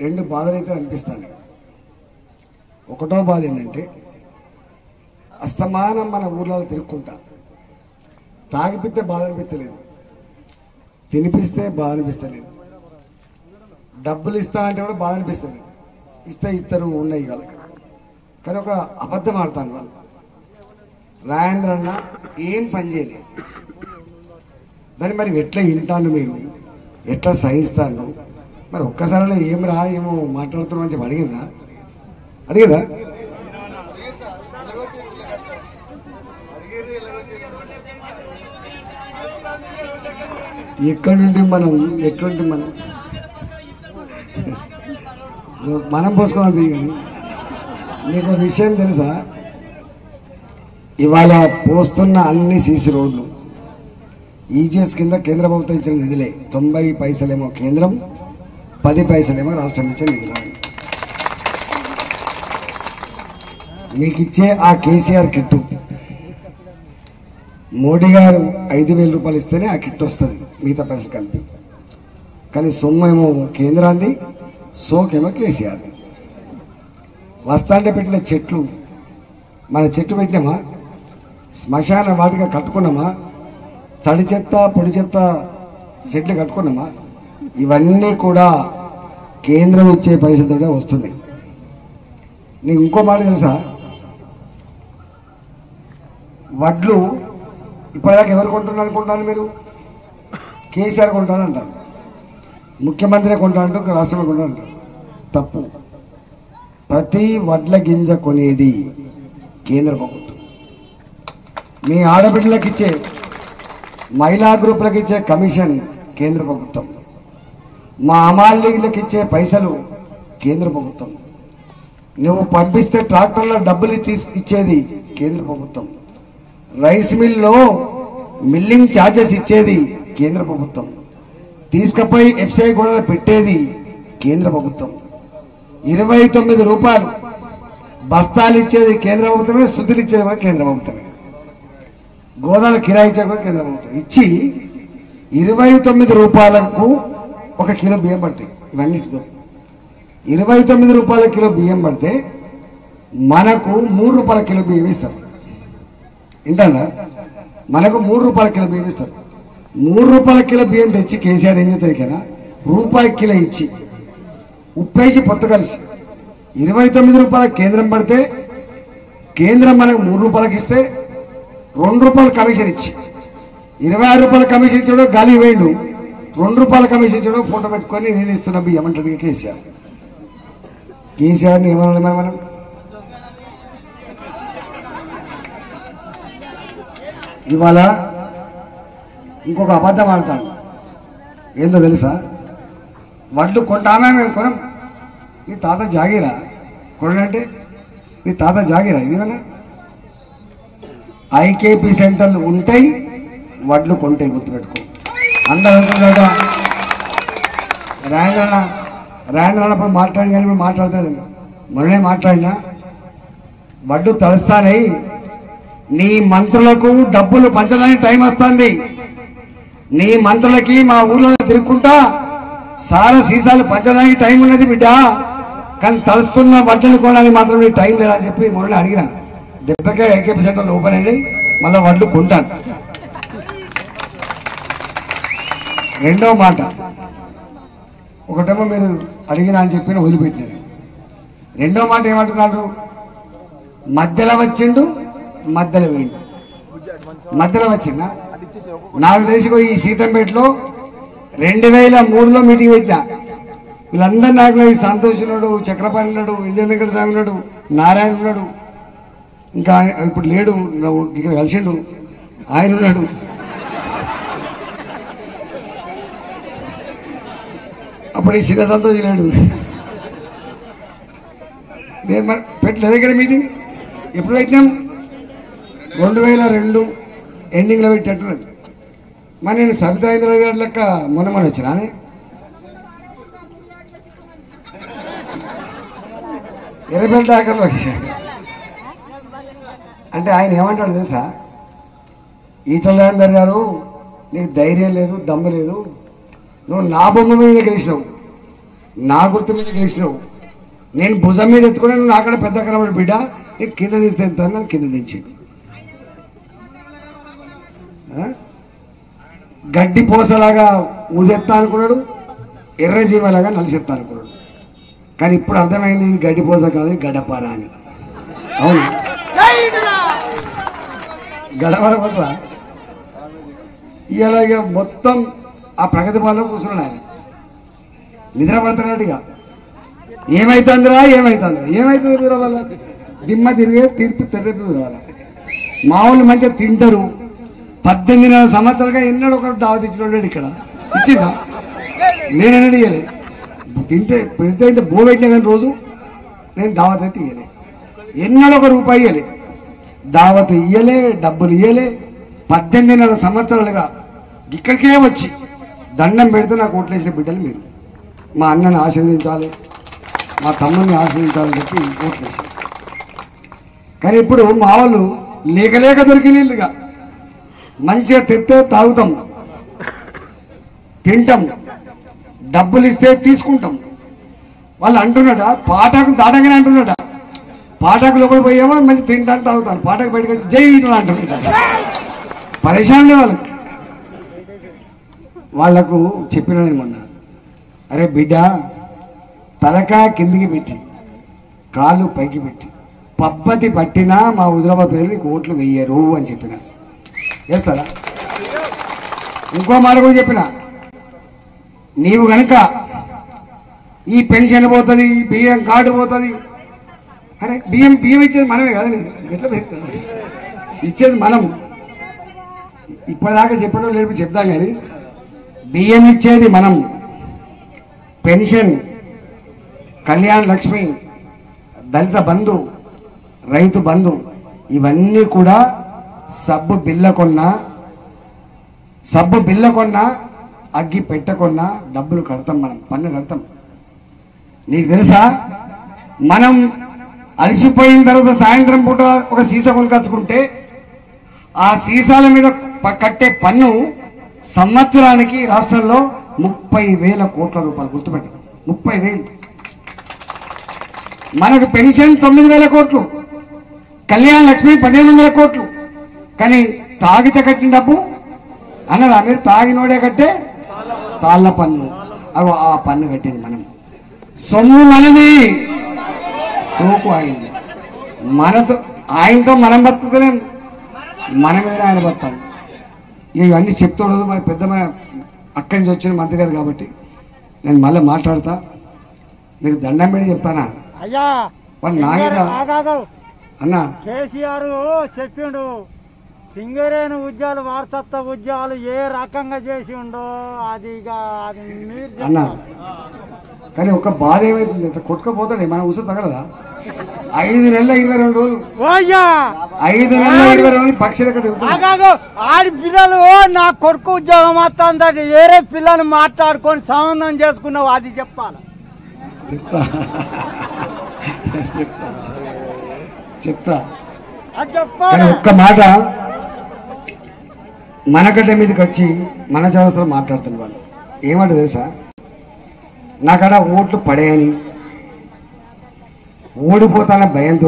రెండు బాధలు అయితే అనిపిస్తాను ఒకటో బాధ ఏంటంటే అస్తమానం మన ఊర్లలో తిరుక్కుంటా తాగిపిస్తే బాధ అనిపిస్తలేదు తినిపిస్తే బాధ అనిపిస్తలేదు డబ్బులు ఇస్తా అంటే కూడా బాధ అనిపిస్తలేదు ఇస్తే ఇస్తారు ఉన్నాయి వాళ్ళకి కానీ ఒక అబద్ధం ఆడతాను వాళ్ళు రాజేంద్ర అన్న ఏం పని చేయలేదు దాన్ని మరి ఎట్లా వింటాను మీరు ఎట్లా సహిస్తాను మరి ఒక్కసారిలో ఏం రా ఏమో మాట్లాడుతున్నాం అని చెప్పి అడిగిందా అడిగదా ఎక్కడి నుండి మనం ఎటువంటి మనం మనం పోసుకోవాలి కానీ నీకు ఒక విషయం తెలుసా ఇవాళ పోస్తున్న అన్ని సీసీ రోడ్లు ఈజీఎస్ కింద కేంద్ర ప్రభుత్వం ఇచ్చిన నిధులే తొంభై పైసలేమో కేంద్రం పది పైసలేమో రాష్ట్రం ఇచ్చే నిధులు మీకు ఇచ్చే ఆ కేసీఆర్ కిట్టు మోడీ గారు ఐదు వేల రూపాయలు ఇస్తేనే ఆ కిట్ వస్తుంది మిగతా పైసలు కలిపి కానీ సొమ్మేమో కేంద్రాంది సోకేమో కేసీఆర్ది వస్తాంటే పెట్టిన చెట్లు మన చెట్టు పెట్టినామా శ్మశాన వాటిగా కట్టుకున్నామా తడి చెత్త పొడి చెత్త చెట్లు కట్టుకున్నామా ఇవన్నీ కూడా కేంద్రం ఇచ్చే పైసలతోనే వస్తున్నాయి నీకు ఇంకో మాట తెలుసా వడ్లు ఇప్పటిదాకా ఎవరు కొంటున్నారు అనుకుంటాను మీరు కేసీఆర్ కొంటాను అంటారు ముఖ్యమంత్రి కొంటా అంటూ రాష్ట్రంలో కొంటా అంటారు తప్పు ప్రతి వడ్ల గింజ కొనేది కేంద్ర ప్రభుత్వం మీ ఆడబిడ్డలకు ఇచ్చే మహిళా గ్రూపులకు ఇచ్చే కమిషన్ కేంద్ర ప్రభుత్వం మా అమాలీలకు ఇచ్చే పైసలు కేంద్ర ప్రభుత్వం నువ్వు పంపిస్తే ట్రాక్టర్లో డబ్బులు తీసి ఇచ్చేది కేంద్ర ప్రభుత్వం రైస్ మిల్లో మిల్లింగ్ ఛార్జెస్ ఇచ్చేది కేంద్ర ప్రభుత్వం తీసుకపోయి ఎఫ్సిఐ కూడా పెట్టేది కేంద్ర ప్రభుత్వం ఇరవై తొమ్మిది రూపాయలు బస్తాలు ఇచ్చేది కేంద్ర ప్రభుత్వమే శుద్ధులు ఇచ్చేది కూడా కేంద్ర ప్రభుత్వమే గోదాల కిరాయి ఇచ్చేది కూడా కేంద్ర ప్రభుత్వం ఇచ్చి ఇరవై తొమ్మిది రూపాయలకు ఒక కిలో బియ్యం పడతాయి ఇవన్నిటితో ఇరవై తొమ్మిది రూపాయల కిలో బియ్యం పడితే మనకు మూడు రూపాయల కిలో బియ్యం ఇస్తారు వింటానా మనకు మూడు రూపాయల కిలో బియ్యం ఇస్తారు మూడు రూపాయల కిలో బియ్యం తెచ్చి కేసీఆర్ ఏం చేస్తుంది కదా రూపాయి కిలో ఇచ్చి ఉప్పేసి పొత్తు కలిసి ఇరవై తొమ్మిది రూపాయల కేంద్రం పడితే కేంద్రం మనకు మూడు రూపాయలకి ఇస్తే రెండు రూపాయల కమిషన్ ఇచ్చి ఇరవై ఆరు రూపాయల కమిషన్ ఇచ్చాడు గాలి వేయండు రెండు రూపాయల కమిషన్ ఇచ్చాడు ఫోటో పెట్టుకొని నేను ఇస్తున్నా బియ్యం అంటాడు కేసీఆర్ కేసీఆర్ని ఏమనాలి మరి మనం ఇవాళ ఇంకొక అబద్ధం ఆడతాడు ఏందో తెలుసా వడ్లు కొంటామే మేము కొనం నీ తాత జాగిరా కొనంటే నీ తాత జాగిరా ఇదేమన్నా ఐకేపీ సెంటర్లు ఉంటాయి వడ్లు కొంటాయి గుర్తుపెట్టుకో అందరూ అనుకుంటాడా రాయంద్రన్న రాయంద్ర అన్నప్పుడు మాట్లాడి కానీ మేము మాట్లాడతాడు మొన్నే మాట్లాడినా వడ్లు తలుస్తానై నీ మంత్రులకు డబ్బులు పంచడానికి టైం వస్తుంది నీ మంత్రులకి మా ఊళ్ళో తిరుక్కుంటా సార సీసాలు పంచడానికి టైం ఉన్నది బిడ్డ కానీ తలుస్తున్న బట్టలు కొనడానికి మాత్రం నీకు టైం లేదని చెప్పి మొన్న అడిగిన దెబ్బకే ఐకేపీ సెంటర్లు ఓపెన్ అయినాయి మళ్ళీ వడ్లు కొంటాను రెండో మాట ఒకటేమో మీరు అడిగిన అని చెప్పి వదిలిపెట్టారు రెండో మాట ఏమంటున్నారు మధ్యలో వచ్చిండు మధ్యలో పోయిండు మధ్యలో వచ్చిందా నాకు తెలిసి ఈ సీతంపేటలో రెండు వేల మూడులో మీటింగ్ పెట్టిన వీళ్ళందరూ నాకు ఈ సంతోష్ ఉన్నాడు చక్రపాణి ఉన్నాడు విజయ వెంకట స్వామి ఉన్నాడు నారాయణ ఉన్నాడు ఇంకా ఇప్పుడు లేడు ఇక్కడ కలిసిండు ఆయన ఉన్నాడు అప్పుడు ఈ చిన్న సంతోష్ లేడు నేను మరి పెట్టలేదు ఇక్కడ మీటింగ్ ఎప్పుడు పెట్టినాం రెండు వేల రెండు ఎండింగ్లో పెట్టినట్టున్నది మరి నేను సబితా ఇంద్ర గారి లెక్క మొన్న మొన్న వచ్చినా ఎర్రబెల్ దాకర్లో అంటే ఆయన ఏమంటాడు తెలుసా ఈచల్లాందర్ గారు నీకు ధైర్యం లేదు దమ్ము లేదు నువ్వు నా బొమ్మ మీద గెలిచినావు నా గుర్తు మీద చేసినావు నేను భుజం మీద ఎత్తుకుని నువ్వు నాకడ పెద్ద కనబడి బిడ్డ నేను కింద తీస్తాను నన్ను కింద దించి ఆ? గడ్డి పోసలాగా ఉదెత్తా అనుకున్నాడు ఎర్ర జీవలాగా నలిసెత్తా అనుకున్నాడు కానీ ఇప్పుడు అర్థమైంది ఇది గడ్డి పోస కాదు ఇది గడ్డపార అని అవును గడపర పట్ల ఇలాగ మొత్తం ఆ ప్రగతి భవన్లో కూర్చున్నాడు ఆయన నిద్ర పడుతున్నట్టుగా ఏమైతుందిరా ఏమైతుందిరా ఏమైతుంది మీరు వల్ల దిమ్మ తిరిగే తీర్పు తెరపి మీరు వల్ల మామూలు మంచిగా తింటారు పద్దెనిమిది నెలల సంవత్సరాలుగా ఎన్నడూ ఒకరు దావత్ ఇచ్చినాడు ఇక్కడ ఇచ్చిందా నేను ఎన్నడూ ఇయ్యలే తింటే పెడితే ఇంత బో పెట్టినా కానీ రోజు నేను దావత్ అయితే ఇయ్యలే ఎన్నడూ ఒక రూపాయి ఇయ్యలే దావత్ ఇయ్యలే డబ్బులు ఇయ్యలే పద్దెనిమిదిన్నర సంవత్సరాలుగా ఇక్కడికే వచ్చి దండం పెడితే నాకు ఓట్లేసిన బిడ్డలు మీరు మా అన్నని ఆశీర్వదించాలి మా తమ్ముడిని ఆశీర్వదించాలని చెప్పి ఓట్లేసారు కానీ ఇప్పుడు మా వాళ్ళు లేక లేక దొరికినీళ్ళుగా మంచిగా తెస్తే తాగుతాం తింటాం డబ్బులు ఇస్తే తీసుకుంటాం వాళ్ళు అంటున్నాడా పాఠకు దాటంగానే అంటున్నాడా పాఠకు లోపల పోయేమో మంచి తింటాను తాగుతాను పాఠకు బయటకు వచ్చి జై ఇట్లా అంటున్నాడు పరేషాన్లే వాళ్ళకి వాళ్లకు చెప్పిన నేను మొన్న అరే బిడ్డ తలకా కిందికి పెట్టి కాళ్ళు పైకి పెట్టి పబ్బతి పట్టినా మా హుజరాబాద్ ప్రజలు నీకు ఓట్లు వెయ్యరు అని చెప్పిన చేస్తారా ఇంకో మాట కూడా చెప్పిన నీవు గనుక ఈ పెన్షన్ పోతుంది ఈ బియ్యం కార్డు పోతుంది అరే బియ్యం బియ్యం ఇచ్చేది మనమే కదా ఎట్లా పెరుగుతుంది ఇచ్చేది మనం ఇప్పటిదాకా చెప్పడం లేదు చెప్దాం కానీ బియ్యం ఇచ్చేది మనం పెన్షన్ కళ్యాణ్ లక్ష్మి దళిత బంధు రైతు బంధు ఇవన్నీ కూడా సబ్బు బిల్ల కొన్నా సబ్బు బిల్ల కొన్నా అగ్గి పెట్టకొన్నా డబ్బులు కడతాం మనం పన్ను కడతాం నీకు తెలుసా మనం అలసిపోయిన తర్వాత సాయంత్రం పూట ఒక సీసా కొనుకొచ్చుకుంటే ఆ సీసాల మీద ప- కట్టే పన్ను సంవత్సరానికి రాష్ట్రంలో ముప్పై వేల కోట్ల రూపాయలు గుర్తుపెట్టు ముప్పై వేలు మనకు పెన్షన్ తొమ్మిది వేల కోట్లు కళ్యాణ లక్ష్మి పదిహేను వందల కోట్లు కానీ తాగితే కట్టిన డబ్బు అన్నదా మీరు తాగినోడే కట్టే తాళ్ళ పన్ను అగో ఆ పన్ను కట్టేది మనం సొమ్ము మనది సోకు అయింది మనతో ఆయనతో మనం బతుకుతలేం మనమే ఆయన బతాం ఇక ఇవన్నీ చెప్తాడు మన పెద్ద మన అక్కడి నుంచి వచ్చిన మంత్రి గారు కాబట్టి నేను మళ్ళీ మాట్లాడతా మీకు దండం పెట్టి చెప్తానా అయ్యా వాడు నా మీద ఆగాదు అన్న కేసీఆర్ చెప్పిండు సింగరేణి ఉద్యాలు వారసత్వ ఉద్యాలు ఏ రకంగా చేసిండో అది ఇక అది మీరు అన్న చెప్పాలి. కానీ ఒక బాధ ఏమైతుంది ఇంత కొట్టుకపోతాడు మన ఉస తగలదా ఐదు నెలల ఇరవై రెండు రోజులు ఓ అయ్యా ఐదు నెలల ఇరవై రెండు పక్షులకు తిరుగుతుంది ఆగాగు ఆడి పిల్లలు నా కొడుకు ఉద్యోగం వస్తుందంటే వేరే పిల్లలు మాట్లాడుకొని సంబంధం చేసుకున్నావు అది చెప్పాలి చెప్తా చెప్తా చెప్తా అది కానీ చెప్పాలి ఒక్క మాట మనగడ్డ మీదకి వచ్చి మన చవసరం మాట్లాడుతున్న వాళ్ళు ఏమంటే తెలుసా నాకాడ ఓట్లు పడేయని ఓడిపోతాన భయంతో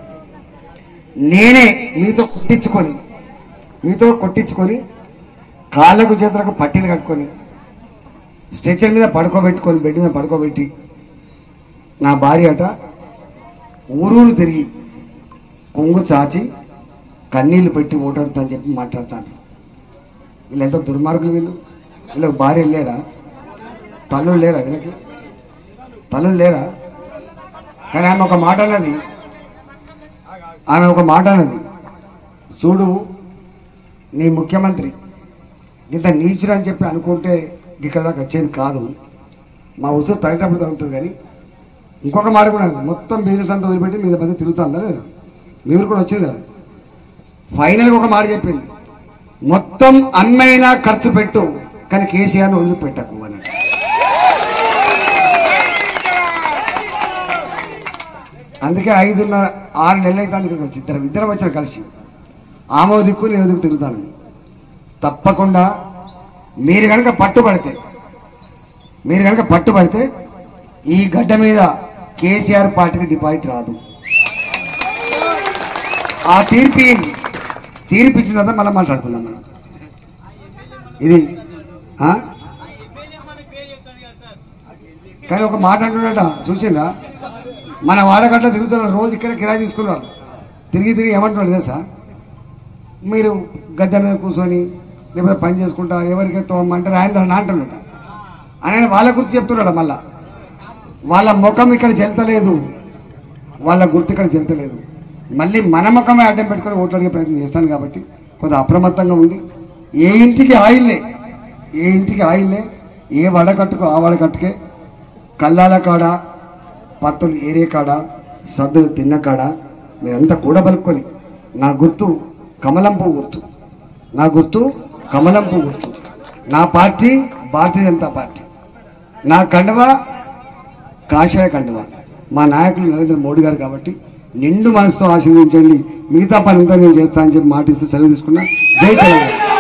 నేనే మీతో కొట్టించుకొని మీతో కొట్టించుకొని కాళ్ళకు చేతులకు పట్టీలు కట్టుకొని స్ట్రెచర్ మీద పడుకోబెట్టుకొని బెడ్ మీద పడుకోబెట్టి నా భార్య అట ఊరూరు తిరిగి కొంగు చాచి కన్నీళ్లు పెట్టి ఓటాడుతా అని చెప్పి మాట్లాడతాను వీళ్ళు ఎంత దుర్మార్గులు వీళ్ళు వీళ్ళకి భార్య లేరా తల్లులు లేరా వీళ్ళకి తల్లులు లేరా కానీ ఆమె ఒక మాట అన్నది ఆమె ఒక మాట అన్నది చూడు నీ ముఖ్యమంత్రి ఇంత నీచుడు అని చెప్పి అనుకుంటే ఇక్కడ దాకా వచ్చేది కాదు మా ఉసురు తగ్గేటప్పుడు తగ్గుతుంది కానీ ఇంకొక మాట కూడా ఉంది. మొత్తం బిజినెస్ అంతా వదిలిపెట్టి మీద మధ్య తిరుగుతుందా లేదా మీరు కూడా వచ్చింది కదా ఫైనల్గా ఒక మాట చెప్పింది మొత్తం అమ్మైనా ఖర్చు పెట్టు కానీ కేసీఆర్ని వదిలిపెట్టకు అని అందుకే ఐదున్నర ఆరు నెలలు అయితే ఇక్కడికి వచ్చి ఇద్దరం ఇద్దరం వచ్చారు కలిసి ఆమో దిక్కు నేను దిక్కు తిరుగుతాను తప్పకుండా మీరు కనుక పట్టుబడితే మీరు కనుక పట్టుబడితే ఈ గడ్డ మీద కేసీఆర్ పార్టీకి డిపాజిట్ రాదు ఆ తీర్పు తీర్పు ఇచ్చిన తర్వాత మళ్ళీ మాట్లాడుకుందాం మనం ఇది ఆ? కానీ ఒక మాట అంటున్నట చూసిందా మన వాడగట్ల తిరుగుతున్నారు రోజు ఇక్కడ కిరాయి తీసుకున్నారు తిరిగి తిరిగి ఏమంటున్నాడు తెలుసా మీరు గడ్డ మీద కూర్చొని లేకపోతే పని చేసుకుంటా ఎవరికి తోమంటారు ఆయన నా అంటున్నాడు ఆయన వాళ్ళ గురించి చెప్తున్నాడు మళ్ళా వాళ్ళ ముఖం ఇక్కడ చెల్తలేదు వాళ్ళ గుర్తు ఇక్కడ చెల్తలేదు మళ్ళీ మన ముఖమే అడ్డం పెట్టుకొని ఓట్లు అడిగే ప్రయత్నం చేస్తాను కాబట్టి కొంత అప్రమత్తంగా ఉండి ఏ ఇంటికి ఆయిల్లే ఏ ఇంటికి ఆయిల్లే ఏ వడకట్టుకు ఆ వడకట్టుకే కల్లాల కాడ పత్తులు ఏరే కాడ సద్దులు తిన్న కాడ మీరంతా కూడబలుకొని నా గుర్తు కమలం పువ్వు గుర్తు నా గుర్తు కమలం పువ్వు గుర్తు నా పార్టీ భారతీయ జనతా పార్టీ నా కండువ కాషాయ కండువ మా నాయకులు నరేంద్ర మోడీ గారు కాబట్టి నిండు మనసుతో ఆశీర్వదించండి మిగతా పని అంతా నేను చేస్తా అని చెప్పి మాటిస్తూ సెలవు తీసుకున్నా జై తెలంగాణ